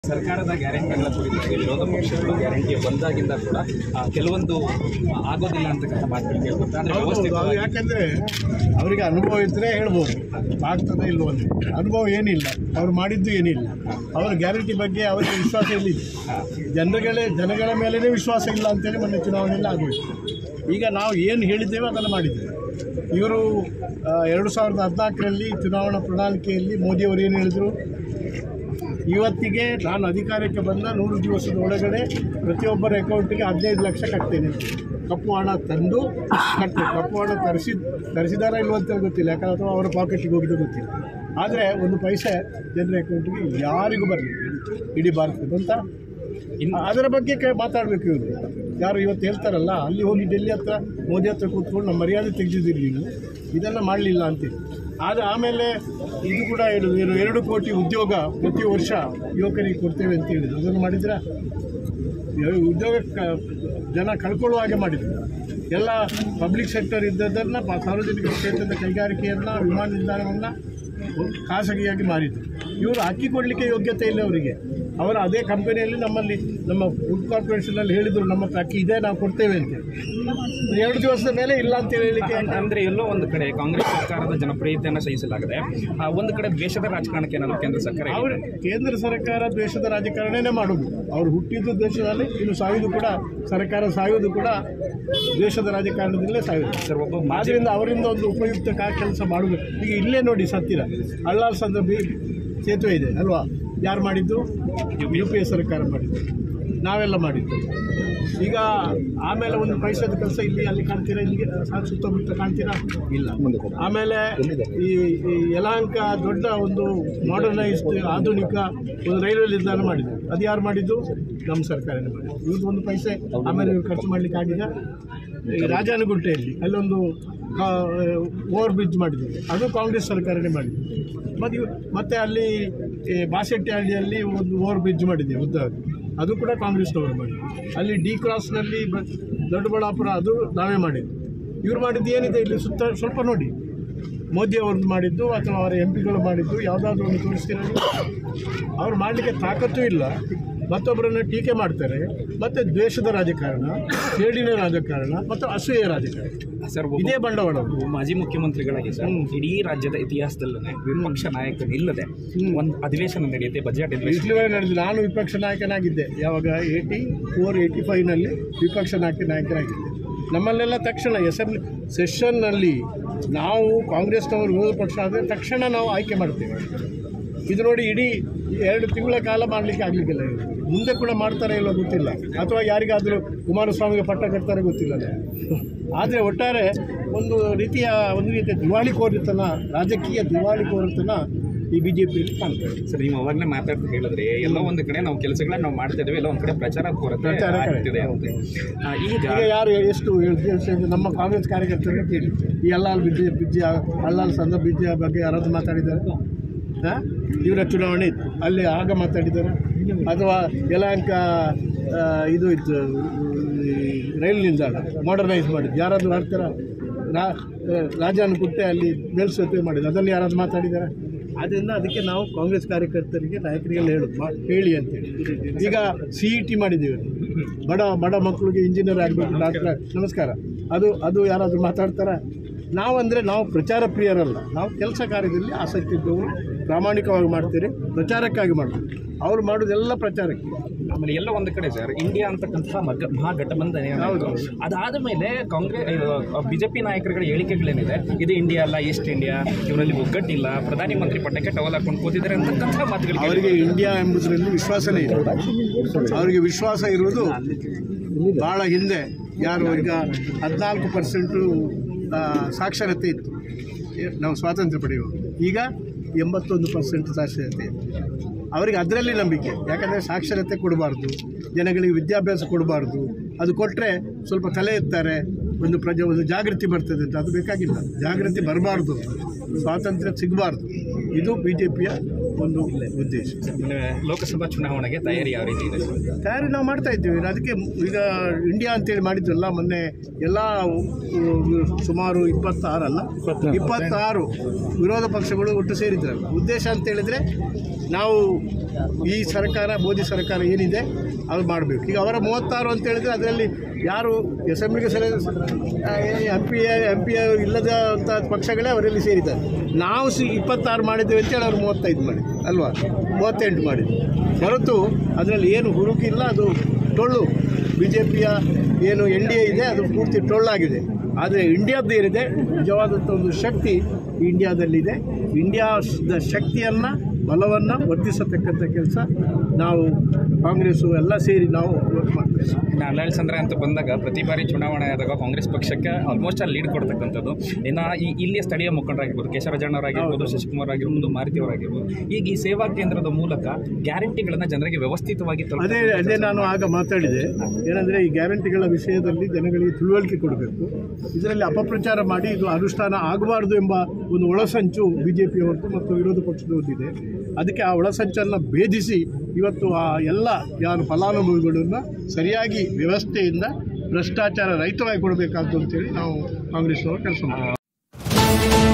ಸರ್ಕಾರದ ಗ್ಯಾರಂಟಿಗಳ ಕುರಿತಾಗಿ ವಿರೋಧ ಪಕ್ಷಗಳು ಗ್ಯಾರಂಟಿ ಬಂದಾಗಿಂದ ಕೂಡ ಆ, ಕೆಲವೊಂದು ಆಗೋದಿಲ್ಲ ಅಂತಕ್ಕಂಥ ಮಾತುಗಳು ಕೇಳ್ಬರ್ತದೆ ಅಂದ್ರೆ ಹೌದು, ವ್ಯವಸ್ಥಿತ ಅದು ಯಾಕಂದ್ರೆ ಅವರಿಗೆ ಅನುಭವ ಇದ್ದರೆ ಹೇಳ್ಬೋದು ಆಗ್ತದೆ ಇಲ್ವೋ ಅಂತ ಅನುಭವ ಏನಿಲ್ಲ ಅವ್ರು ಮಾಡಿದ್ದು ಏನಿಲ್ಲ ಅವರ ಗ್ಯಾರಂಟಿ ಬಗ್ಗೆ ಅವರಿಗೆ ವಿಶ್ವಾಸ ಎಲ್ಲಿದೆ ಜನಗಳೇ ಜನಗಳ ಮೇಲೇ ವಿಶ್ವಾಸ ಇಲ್ಲ ಅಂತೇಳಿ ಮೊನ್ನೆ ಚುನಾವಣೆಯಲ್ಲಿ ಆಗೋಯ್ತು ಈಗ ನಾವು ಏನು ಹೇಳಿದ್ದೇವೆ ಅದನ್ನು ಮಾಡಿದ್ದೇವೆ ಇವರು ಆ, ಎರಡು ಸಾವಿರದ ಹದಿನಾಲ್ಕರಲ್ಲಿ ಚುನಾವಣಾ ಪ್ರಣಾಳಿಕೆಯಲ್ಲಿ ಮೋದಿಯವರು ಏನು ಹೇಳಿದರು ಇವತ್ತಿಗೆ ನಾನು ಅಧಿಕಾರಕ್ಕೆ ಬಂದ ನೂರು ದಿವಸದ ಒಳಗಡೆ ಪ್ರತಿಯೊಬ್ಬರ ಅಕೌಂಟಿಗೆ ಹದಿನೈದು ಲಕ್ಷ ಕಟ್ತೇನೆ ಕಪ್ಪು ಹಣ ತಂದು ಕಟ್ತೇನೆ ಕಪ್ಪು ಹಣ ತರಿಸಿ ತರಿಸಿದಾರ ಇಲ್ವ ಅಂತ ಗೊತ್ತಿಲ್ಲ ಯಾಕಂದ್ರೆ ಅಥವಾ ಅವರ ಪಾಕೆಟ್ಗೆ ಹೋಗಿದ್ದು ಗೊತ್ತಿಲ್ಲ ಆದರೆ ಒಂದು ಪೈಸೆ ಜನರ ಅಕೌಂಟಿಗೆ ಯಾರಿಗೂ ಬರಲಿ ಇಡೀ ಭಾರತದ ಅಂತ ಇನ್ನು ಅದರ ಬಗ್ಗೆ ಕ ಮಾತಾಡಬೇಕು ಇವರು ಯಾರು ಇವತ್ತು ಹೇಳ್ತಾರಲ್ಲ ಅಲ್ಲಿ ಹೋಗಿ ಡೆಲ್ಲಿ ಹತ್ರ ಮೋದಿ ಹತ್ರ ಕೂತ್ಕೊಂಡು ನಮ್ಮ ಮರ್ಯಾದೆ ತೆಗೆದಿದ್ದೀರಿ ನೀವು ಇದನ್ನು ಮಾಡಲಿಲ್ಲ ಅಂತೇಳಿ ಆದರೆ ಆಮೇಲೆ ಇದು ಕೂಡ ಹೇಳಿದ್ರು ಏನು ಎರಡು ಕೋಟಿ ಉದ್ಯೋಗ ಪ್ರತಿ ವರ್ಷ ಯುವಕರಿಗೆ ಕೊಡ್ತೇವೆ ಅಂತ ಹೇಳಿದ್ರು ಅದನ್ನು ಮಾಡಿದ್ರೆ ಉದ್ಯೋಗ ಕ- ಜನ ಕಳ್ಕೊಳ್ಳುವ ಹಾಗೆ ಮಾಡಿದ್ರು ಎಲ್ಲ ಪಬ್ಲಿಕ್ ಸೆಕ್ಟರ್ ಇದ್ದದನ್ನು ಪ- ಸಾರ್ವಜನಿಕ ಕ್ಷೇತ್ರದ ಕೈಗಾರಿಕೆಯನ್ನು ವಿಮಾನ ನಿಲ್ದಾಣವನ್ನು ಖಾಸಗಿಯಾಗಿ ಮಾರಿದ್ರು ಇವರು ಅಕ್ಕಿ ಕೊಡಲಿಕ್ಕೆ ಯೋಗ್ಯತೆ ಇಲ್ಲ ಅವರಿಗೆ ಅವರ ಅದೇ ಕಂಪನಿಯಲ್ಲಿ ನಮ್ಮಲ್ಲಿ ನಮ್ಮ ಫುಡ್ ಕಾರ್ಪೊರೇಷನಲ್ಲಿ ಹೇಳಿದರು ನಮ್ಮ ಹತ್ರ ಅಕ್ಕಿ ಇದೆ ನಾವು ಕೊಡ್ತೇವೆ ಅಂತ ಎರಡು ದಿವಸದ ಮೇಲೆ ಇಲ್ಲ ಅಂತ ಹೇಳಲಿಕ್ಕೆ ಅಂದ್ರೆ ಎಲ್ಲೋ ಒಂದು ಕಡೆ ಕಾಂಗ್ರೆಸ್ ಸರ್ಕಾರದ ಜನಪ್ರಿಯತೆಯನ್ನು ಸಹಿಸಲಾಗದೆ ಆ, ಒಂದು ಕಡೆ ದ್ವೇಷದ ರಾಜಕಾರಣಕ್ಕೆ ಏನಾದ್ರು ಕೇಂದ್ರ ಸರ್ಕಾರ ಅವರು ಕೇಂದ್ರ ಸರ್ಕಾರ ದ್ವೇಷದ ರಾಜಕಾರಣನೇ ಮಾಡೋದು ಅವರು ಹುಟ್ಟಿದ್ದು ದೇಶದಲ್ಲಿ ಇನ್ನು ಸಾಯುವುದು ಕೂಡ ಸರ್ಕಾರ ಸಾಯುವುದು ಕೂಡ ದ್ವೇಷದ ರಾಜಕಾರಣದಲ್ಲೇ ಸಾಯುವುದು ಸರ್ ಒಬ್ಬ ಮಾಜಿ ಆದ್ದರಿಂದ ಅವರಿಂದ ಒಂದು ಉಪಯುಕ್ತ ಕೆಲಸ ಮಾಡಬೇಕು ಈಗ ಇಲ್ಲೇ ನೋಡಿ ಸತ್ತಿರ ಅಳ್ಳಾಲ್ ಸಂದ್ರ ಬಿ ಸೇತುವೆ ಇದೆ ಅಲ್ವಾ ಯಾರು ಮಾಡಿದ್ದು ಯು ಪಿ ಎ ಸರ್ಕಾರ ಮಾಡಿದ್ದು ನಾವೆಲ್ಲ ಮಾಡಿದ್ದು ಈಗ ಆಮೇಲೆ ಒಂದು ಪೈಸದ ಕೆಲಸ ಇಲ್ಲಿ ಅಲ್ಲಿ ಕಾಣ್ತೀರಾ ಇಲ್ಲಿಗೆ ಸಾಕು ಸುತ್ತಮುತ್ತ ಕಾಣ್ತೀರಾ ಇಲ್ಲ ಆಮೇಲೆ ಈ ಈ ಯಲಹಂಕ ದೊಡ್ಡ ಒಂದು ಮಾಡರ್ನೈಸ್ಡ್ ಆಧುನಿಕ ಒಂದು ರೈಲ್ವೆ ನಿಲ್ದಾಣ ಮಾಡಿದ್ರು ಅದು ಯಾರು ಮಾಡಿದ್ದು ನಮ್ಮ ಸರ್ಕಾರನೇ ಮಾಡಿದ್ದು ಇವ್ರದ್ದು ಒಂದು ಪೈಸೆ ಆಮೇಲೆ ಇವ್ರು ಖರ್ಚು ಮಾಡಲಿಕ್ಕೆ ಆಗಿದ ಈ ರಾಜಾನುಗುಂಟೆಯಲ್ಲಿ ಅಲ್ಲೊಂದು ಓವರ್ ಬ್ರಿಡ್ಜ್ ಮಾಡಿದ್ರು ಅದು ಕಾಂಗ್ರೆಸ್ ಸರ್ಕಾರನೇ ಮಾಡಿದ್ದು ಮತ್ತು ಇವ್- ಮತ್ತೆ ಅಲ್ಲಿ ಈ ಬಾಸೆಟ್ಟಿಹಳ್ಳಿಯಲ್ಲಿ ಒಂದು ಓವರ್ ಬ್ರಿಡ್ಜ್ ಮಾಡಿದೆ ಉದ್ದ ಅದು ಕೂಡ ಕಾಂಗ್ರೆಸ್ನವರು ಮಾಡಿದ್ದು ಅಲ್ಲಿ ಡಿ ಕ್ರಾಸ್ನಲ್ಲಿ ಬ ದೊಡ್ಡಬಳ್ಳಾಪುರ ಅದು ನಾವೇ ಮಾಡಿದ್ದು ಇವ್ರು ಮಾಡಿದ್ದು ಏನಿದೆ ಇಲ್ಲಿ ಸುತ್ತ ಸ್ವಲ್ಪ ನೋಡಿ ಮೋದಿ ಅವ್ರದ್ದು ಮಾಡಿದ್ದು ಅಥವಾ ಅವರ ಎಂ ಪಿಗಳು ಮಾಡಿದ್ದು ಯಾವುದಾದ್ರೂ ಒಂದು ತೋರಿಸ್ತೀರಾ ನೀವು? ಅವ್ರು ಮಾಡಲಿಕ್ಕೆ ತಾಕತ್ತೂ ಇಲ್ಲ ಮತ್ತೊಬ್ಬರನ್ನು ಟೀಕೆ ಮಾಡ್ತಾರೆ ಮತ್ತು ದ್ವೇಷದ ರಾಜಕಾರಣ ಸೇಡಿನ ರಾಜಕಾರಣ ಮತ್ತು ಅಸೂಯೆ ರಾಜಕಾರಣ ಸರ್ ಒಬ್ಬ ಇದೇ ಬಂಡವಾಳ ಮಾಜಿ ಮುಖ್ಯಮಂತ್ರಿಗಳಾಗಿ ಸರ್ ಹ್ಮ್. ಇಡೀ ರಾಜ್ಯದ ಇತಿಹಾಸದಲ್ಲೇ ವಿಪಕ್ಷ ನಾಯಕನಿಲ್ಲದೆ ಹ್ಮ್. ಒಂದು ಅಧಿವೇಶನ ನಡೆಯುತ್ತೆ ಬಜೆಟ್ ಅಧಿವೇಶನ ಇಷ್ಟುವರೆ ನಡೆದಿದೆ ನಾನು ವಿಪಕ್ಷ ನಾಯಕನಾಗಿದ್ದೆ ಯಾವಾಗ ಏಯ್ಟಿ ಫೋರ್ ಏಯ್ಟಿ ಫೈವ್ನಲ್ಲಿ ವಿಪಕ್ಷ ನಾಯಕ ನಾಯಕನಾಗಿದ್ದೆ ನಮ್ಮಲ್ಲೆಲ್ಲ ತಕ್ಷಣ ಅಸೆಂಬ್ಲಿ ಸೆಷನ್ನಲ್ಲಿ ನಾವು ಕಾಂಗ್ರೆಸ್ನವರು ವಿರೋಧ ಪಕ್ಷ ಆದರೆ ತಕ್ಷಣ ನಾವು ಆಯ್ಕೆ ಮಾಡ್ತೇವೆ ಇದು ನೋಡಿ ಇಡೀ ಎರಡು ತಿಂಗಳ ಕಾಲ ಮಾಡಲಿಕ್ಕೆ ಆಗಲಿಕ್ಕಿಲ್ಲ ಇವ್ರು. ಮುಂದೆ ಕೂಡ ಮಾಡ್ತಾರೆ ಇಲ್ಲೋ ಗೊತ್ತಿಲ್ಲ ಅಥವಾ ಯಾರಿಗಾದರೂ ಕುಮಾರಸ್ವಾಮಿಗೆ ಪಟ್ಟ ಕಟ್ತಾರೆ ಗೊತ್ತಿಲ್ಲ ಆದರೆ ಒಟ್ಟಾರೆ ಒಂದು ರೀತಿಯ ಒಂದು ರೀತಿಯ ದಿವಾಳಿಕೋರಿತನ ರಾಜಕೀಯ ದಿವಾಳಿಕೋರಿತನ ಈ ಬಿ ಜೆ ಪಿಯಲ್ಲಿ ಕಾಣ್ತದೆ ಸರ್ ನೀವು ಅವಾಗಲೇ ಮಾತಾಡ್ತಾ ಹೇಳಿದ್ರಿ ಎಲ್ಲೋ ಒಂದು ಕಡೆ ನಾವು ಕೆಲಸಗಳನ್ನ ನಾವು ಮಾಡ್ತಾ ಇದ್ದೇವೆ ಎಲ್ಲ ಒಂದು ಕಡೆ ಪ್ರಚಾರ ಕೊರತೆ ಪ್ರಚಾರ ಕಡಿಮೆ. ಆಗ್ತಿದೆ ಅಂತ ಆ, ಈಗ ಈಗ ಯಾರು ಎಷ್ಟು ಹೇಳ್ತಾರೆ ನಮ್ಮ ಕಾಂಗ್ರೆಸ್ ಕಾರ್ಯಕರ್ತರನ್ನ ಕೇಳಿ ಈ ಅಲ್ಲಾಲ್ ಬಿಜ್ಜಿ ಬಿಜ್ಜಿ ಅಲ್ಲಾಲ್ ಸಂದ ಬಿಜ್ಜಿ ಬಗ್ಗೆ ಯಾರಾದ್ರು ಮಾತಾಡಿದ್ದಾರೆ ಹಾಂ ಇವರ ಚುನಾವಣೆ ಇತ್ತು ಅಲ್ಲಿ ಆಗ ಮಾತಾಡಿದ್ದಾರೆ ಅಥವಾ ಯಲಹಂಕ ಆ, ಇದು ಇತ್ತು ಈ ರೈಲು ನಿಲ್ದಾಣ ಮಾಡರ್ನೈಸ್ ಮಾಡಿದ್ದು ಯಾರಾದರೂ ಮಾಡ್ತಾರ ರಾ ರಾಜಾನುಕುಟ್ಟೆ ಅಲ್ಲಿ ಮೇಲ್ಸೇತುವೆ ಮಾಡಿದ್ದು ಅದನ್ನು ಯಾರಾದ್ರು ಮಾತಾಡಿದ್ದಾರೆ ಆದ್ದರಿಂದ ಅದಕ್ಕೆ ನಾವು ಕಾಂಗ್ರೆಸ್ ಕಾರ್ಯಕರ್ತರಿಗೆ ನಾಯಕರಿಗೆಲ್ಲ ಹೇಳೋದು ಮಾ- ಹೇಳಿ ಅಂತೇಳಿ ಈಗ ಸಿ ಇ ಟಿ ಮಾಡಿದ್ದೀವಿ ಬಡ ಬಡ ಮಕ್ಕಳಿಗೆ ಇಂಜಿನಿಯರ್ ಆಗಬೇಕು ಡಾಕ್ಟರ್ ನಮಸ್ಕಾರ ಅದು ಅದು ಯಾರಾದರೂ ಮಾತಾಡ್ತಾರ ನಾವಂದರೆ ನಾವು ಪ್ರಚಾರ ಪ್ರಿಯರಲ್ಲ ನಾವು ಕೆಲಸ ಕಾರ್ಯದಲ್ಲಿ ಆಸಕ್ತಿ ಇದ್ದವರು ಪ್ರಾಮಾಣಿಕವಾಗಿ ಮಾಡ್ತೀರಿ ಪ್ರಚಾರಕ್ಕಾಗಿ ಮಾಡ್ತೀವಿ ಅವ್ರು ಮಾಡೋದೆಲ್ಲ ಪ್ರಚಾರಕ್ಕೆ ಆಮೇಲೆ ಎಲ್ಲ ಒಂದು ಕಡೆ ಸರ್ ಇಂಡಿಯಾ ಅಂತಕ್ಕಂಥ ಮಗ ಮಹಾಗಠಬಂಧನ ಹೌದು. ಅದಾದ ಮೇಲೆ ಕಾಂಗ್ರೆಸ್ ಬಿಜೆಪಿ ನಾಯಕರುಗಳ ಹೇಳಿಕೆಗಳೇನಿದೆ ಇದು ಇಂಡಿಯಾ ಅಲ್ಲ ಈಸ್ಟ್ ಇಂಡಿಯಾ ಇವರಲ್ಲಿ ಒಗ್ಗಟ್ಟಿಲ್ಲ ಪ್ರಧಾನಿ ಮಂತ್ರಿ ಪಟ್ಟಕ್ಕೆ ಟವಲ್ ಹಾಕೊಂಡು ಕೂತಿದ್ದಾರೆ ಅಂತಕ್ಕಂಥ ಮಾತುಗಳಿಗೆ ಅವರಿಗೆ ಇಂಡಿಯಾ ಎಂಬುದರಲ್ಲಿ ವಿಶ್ವಾಸನೇ ಇಲ್ಲ ಅವರಿಗೆ ವಿಶ್ವಾಸ ಇರುವುದು ಭಾಳ ಹಿಂದೆ ಯಾರು ಈಗ ಹದಿನಾಲ್ಕು ಪರ್ಸೆಂಟು ಸಾಕ್ಷರತೆ ಇತ್ತು ಏ- ನಾವು ಸ್ವಾತಂತ್ರ್ಯ ಪಡೆಯುವಾಗ ಈಗ ಎಂಬತ್ತೊಂದು ಪರ್ಸೆಂಟ್ ಸಾಕ್ಷರತೆ ಇದೆ ಅವರಿಗೆ ಅದರಲ್ಲಿ ನಂಬಿಕೆ ಯಾಕಂದರೆ ಸಾಕ್ಷರತೆ ಕೊಡಬಾರ್ದು ಜನಗಳಿಗೆ ವಿದ್ಯಾಭ್ಯಾಸ ಕೊಡಬಾರ್ದು ಅದು ಕೊಟ್ಟರೆ ಸ್ವಲ್ಪ ತಲೆ ಎತ್ತಾರೆ ಒಂದು ಪ್ರಜೆ ಒಂದು ಜಾಗೃತಿ ಬರ್ತದೆ ಅಂತ ಅದು ಬೇಕಾಗಿಲ್ಲ ಜಾಗೃತಿ ಬರಬಾರ್ದು ಸ್ವಾತಂತ್ರ್ಯ ಸಿಗಬಾರ್ದು ಇದು ಬಿ ಜೆ ಪಿಯ ಒಂದು ಉದ್ದೇಶ ಇನ್ನು ಲೋಕಸಭಾ ಚುನಾವಣೆಗೆ ತಯಾರಿ ಯಾವ ರೀತಿ ಇದೆ ಸರ್ ತಯಾರಿ ನಾವು ಮಾಡ್ತಾ ಇದ್ದೀವಿ ಅದಕ್ಕೆ ಈಗ ಇಂಡಿಯಾ ಅಂತೇಳಿ ಮಾಡಿದ್ರಲ್ಲ ಮೊನ್ನೆ ಎಲ್ಲ ಸುಮಾರು ಇಪ್ಪತ್ತಾರಲ್ಲ ಇಪ್ಪತ್ತಾರು ವಿರೋಧ ಪಕ್ಷಗಳು ಒಟ್ಟು ಸೇರಿದ್ರಲ್ಲ ಉದ್ದೇಶ ಅಂತ ಹೇಳಿದ್ರೆ ನಾವು ಈ ಸರ್ಕಾರ ಮೋದಿ ಸರ್ಕಾರ ಏನಿದೆ ಅದು ಮಾಡಬೇಕು ಈಗ ಅವರ ಮೂವತ್ತಾರು ಅಂತ ಹೇಳಿದ್ರೆ ಅದರಲ್ಲಿ ಯಾರು ಅಸೆಂಬ್ಲಿಗೆ ಸೆಲೆ ಎಂ ಪಿ ಎಂ ಪಿ ಇಲ್ಲದ ಅಂಥ ಪಕ್ಷಗಳೇ ಅವರಲ್ಲಿ ಸೇರಿದ್ದಾರೆ ನಾವು ಸಿ ಇಪ್ಪತ್ತಾರು ಮಾಡಿದ್ದೇವೆ ಅಂತೇಳಿ ಅವರು ಮೂವತ್ತೈದು ಮಾಡಿ ಅಲ್ವಾ ಮೂವತ್ತೆಂಟು ಮಾಡಿದ್ವಿ ಹೊರತು ಅದರಲ್ಲಿ ಏನು ಹುರುಕಿಲ್ಲ ಅದು ಟೊಳ್ಳು ಬಿ ಜೆ ಪಿಯ ಏನು ಎನ್ ಡಿ ಎ ಇದೆ ಅದು ಪೂರ್ತಿ ಟೊಳ್ಳಾಗಿದೆ ಆದರೆ ಇಂಡಿಯಾದ್ದು ಏನಿದೆ ನಿಜವಾದಂಥ ಒಂದು ಶಕ್ತಿ ಇಂಡಿಯಾದಲ್ಲಿದೆ ಇಂಡಿಯಾದ ಶಕ್ತಿಯನ್ನು ಬಲವನ್ನು ವರ್ಧಿಸತಕ್ಕಂಥ ಕೆಲಸ ನಾವು ಕಾಂಗ್ರೆಸ್ಸು ಎಲ್ಲ ಸೇರಿ ನಾವು ವರ್ಕ್ ಮಾಡ್ತೇವೆ ಇನ್ನು ಅಲ್ಲಾಳ್ ಸಂದ್ರ ಅಂತ ಬಂದಾಗ ಪ್ರತಿ ಬಾರಿ ಚುನಾವಣೆ ಆದಾಗ ಕಾಂಗ್ರೆಸ್ ಪಕ್ಷಕ್ಕೆ ಆಲ್ಮೋಸ್ಟ್ ಅಲ್ಲಿ ಲೀಡ್ ಕೊಡ್ತಕ್ಕಂಥದ್ದು ಇನ್ನು ಈ ಇಲ್ಲಿಯ ಸ್ಥಳೀಯ ಮುಖಂಡರಾಗಿರ್ಬೋದು ಕೇಶವರಾಜಣ್ಣವರಾಗಿರ್ಬೋದು ಶಶಿಕುಮಾರ್ ಆಗಿರ್ಬೋದು ಮಾರುತಿ ಅವರಾಗಿರ್ಬೋದು ಈಗ ಈ ಸೇವಾ ಕೇಂದ್ರದ ಮೂಲಕ ಗ್ಯಾರಂಟಿಗಳನ್ನು ಜನರಿಗೆ ವ್ಯವಸ್ಥಿತವಾಗಿ ತಲುಪ ಅದೇ ಅದೇ ನಾನು ಆಗ ಮಾತಾಡಿದೆ ಏನಂದರೆ ಈ ಗ್ಯಾರಂಟಿಗಳ ವಿಷಯದಲ್ಲಿ ಜನಗಳಿಗೆ ತಿಳುವಳಿಕೆ ಕೊಡಬೇಕು ಇದರಲ್ಲಿ ಅಪಪ್ರಚಾರ ಮಾಡಿ ಇದು ಅನುಷ್ಠಾನ ಆಗಬಾರ್ದು ಎಂಬ ಒಂದು ಒಳಸಂಚು ಬಿ ಜೆ ಪಿಯವರದ್ದು ಮತ್ತು ವಿರೋಧ ಪಕ್ಷದವರದ್ದಿದೆ ಅದಕ್ಕೆ ಆ ಒಳಸಂಚನ್ನು ಭೇದಿಸಿ ಇವತ್ತು ಆ ಎಲ್ಲ ಯಾರು ಫಲಾನುಭವಿಗಳನ್ನು ಸರಿಯಾಗಿ ವ್ಯವಸ್ಥೆಯಿಂದ ಭ್ರಷ್ಟಾಚಾರ ರಹಿತವಾಗಿ ಕೊಡಬೇಕಾದ್ದು ಅಂತೇಳಿ ನಾವು ಕಾಂಗ್ರೆಸ್ನವರು ಕೆಲಸ ಮಾಡ್ತೀವಿ